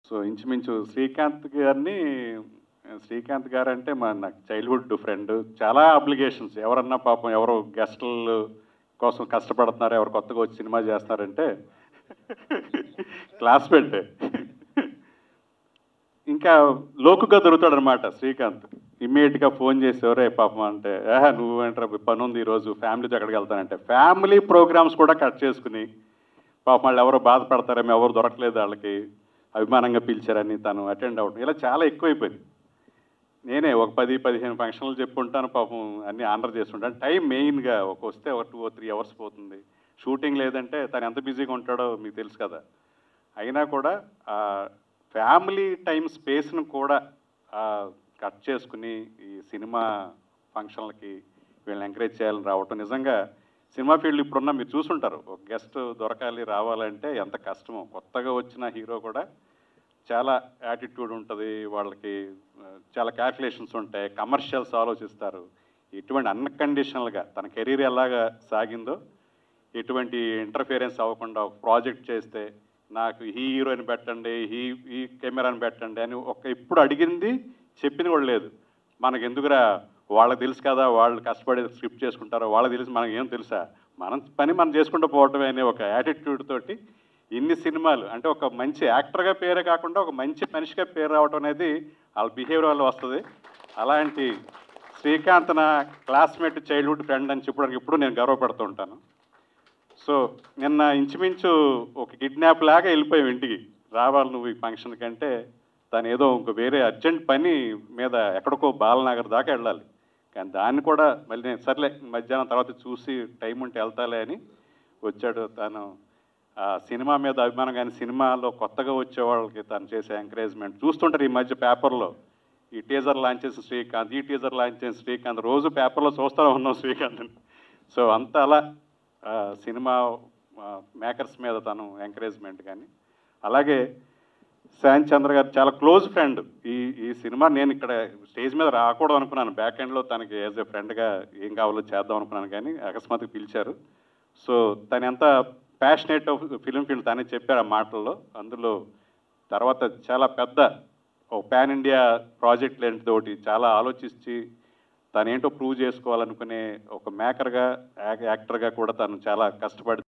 so ఇంచుమించు శ్రీకాంత్ గారిని శ్రీకాంత్ గారు అంటే మా నాకు చైల్డ్హుడ్ ఫ్రెండ్ చాలా అప్లికేషన్స్ ఎవరన్నా పాపం ఎవరు గెస్టులు కోసం కష్టపడుతున్నారు ఎవరు కొత్తగా వచ్చి సినిమా చేస్తున్నారంటే క్లాస్మేట్ ఇంకా లోకుగా దొరుకుతాడు అనమాట శ్రీకాంత్ ఇమ్మీడియట్గా ఫోన్ చేసేవరే పాపం అంటే ఏహా నువ్వు ఏంట్రా పని ఉంది ఈరోజు ఫ్యామిలీతో ఎక్కడికి వెళ్తానంటే ఫ్యామిలీ ప్రోగ్రామ్స్ కూడా కట్ చేసుకుని పాపం వాళ్ళు ఎవరో బాధపడతారేమో ఎవరు దొరకలేదు వాళ్ళకి అభిమానంగా పిలిచారని తను అటెండ్ అవ్వడం ఇలా చాలా ఎక్కువైపోయింది నేనే ఒక పది పదిహేను ఫంక్షన్లు చెప్పుకుంటాను పాపం అన్ని ఆనర్ చేస్తుంటాను టైం మెయిన్గా ఒక వస్తే ఒక టూ త్రీ అవర్స్ పోతుంది షూటింగ్ లేదంటే తను ఎంత బిజీగా ఉంటాడో మీకు తెలుసు కదా అయినా కూడా ఆ ఫ్యామిలీ టైం స్పేస్ను కూడా ఆ, కట్ చేసుకుని ఈ సినిమా ఫంక్షన్లకి వీళ్ళని ఎంకరేజ్ చేయాలని రావటం నిజంగా సినిమా ఫీల్డ్ ఇప్పుడున్న మీరు చూసుంటారు ఒక గెస్ట్ దొరకాలి రావాలంటే ఎంత కష్టమో కొత్తగా వచ్చిన హీరో కూడా చాలా యాటిట్యూడ్ ఉంటుంది వాళ్ళకి ఆ, చాలా క్యాల్కులేషన్స్ ఉంటాయి కమర్షియల్స్ ఆలోచిస్తారు ఎటువంటి అన్కండిషనల్గా తన కెరీర్ ఎలాగా సాగిందో ఎటువంటి ఇంటర్ఫియరెన్స్ అవ్వకుండా ఒక ప్రాజెక్ట్ చేస్తే నాకు ఈ హీరోని పెట్టండి ఈ ఈ కెమెరాని పెట్టండి అని ఒక ఇప్పుడు అడిగింది చెప్పింది కూడా లేదు మనకు ఎందుకురా వాళ్ళకి తెలుసు కదా వాళ్ళు కష్టపడి స్క్రిప్ట్ చేసుకుంటారో వాళ్ళకి తెలుసు మనకి ఏం తెలుసా మనం పని మనం చేసుకుంటూ పోవటమే అనే ఒక యాటిట్యూడ్ తోటి ఇన్ని సినిమాలు అంటే ఒక మంచి యాక్టర్గా పేరే కాకుండా ఒక మంచి మనిషిగా పేరు రావటం అనేది వాళ్ళ బిహేవియర్ వల్ల వస్తుంది అలాంటి శ్రీకాంత్ నా క్లాస్మేట్ చైల్డ్హుడ్ ఫ్రెండ్ అని చెప్పడానికి ఇప్పుడు నేను గర్వపడుతూ ఉంటాను సో నిన్న ఇంచుమించు ఒక కిడ్నాప్ లాగా వెళ్ళిపోయాం ఇంటికి రావాలి నువ్వు ఈ ఫంక్షన్ కంటే తను ఏదో ఇంకో వేరే అర్జెంట్ పని మీద ఎక్కడికో బాలనగర్ దాకా వెళ్ళాలి కానీ దాన్ని కూడా మళ్ళీ నేను సర్లే మధ్యాహ్నం తర్వాత చూసి టైం ఉంటే వెళ్తాలే అని వచ్చాడు తను ఆ సినిమా మీద అభిమానం కానీ సినిమాలో కొత్తగా వచ్చే వాళ్ళకి తను చేసే ఎంకరేజ్మెంట్ చూస్తుంటారు ఈ మధ్య పేపర్లో ఈ టీజర్ లాంచ్ చేసిన శ్రీకాంత్ ఈ టీజర్ లాంచ్ చేసిన శ్రీకాంత్ రోజు పేపర్లో చూస్తూనే ఉన్నాం శ్రీకాంత్ని సో అంత అలా ఆ, సినిమా మేకర్స్ మీద తను ఎంకరేజ్మెంట్ కానీ అలాగే శాన్ చంద్ర గారు చాలా క్లోజ్ ఫ్రెండ్ ఈ ఈ సినిమా నేను ఇక్కడ స్టేజ్ మీద రాకూడదు అనుకున్నాను బ్యాక్ ఎండ్లో తనకి యాజ్ ఏ ఫ్రెండ్గా ఏం కావాలో చేద్దాం అనుకున్నాను కానీ అకస్మాత్తుగా పిలిచారు సో తను ఎంత ప్యాషనేట్ ఆఫ్ ఫిలిం ఫీల్డ్ తనే చెప్పారు ఆ మాటల్లో అందులో తర్వాత చాలా పెద్ద ఒక పాన్ ఇండియా ప్రాజెక్ట్ లాంటిది ఒకటి చాలా ఆలోచించి తనేంటో ప్రూవ్ చేసుకోవాలనుకునే ఒక మేకర్గా యాక్టర్గా కూడా తను చాలా కష్టపడి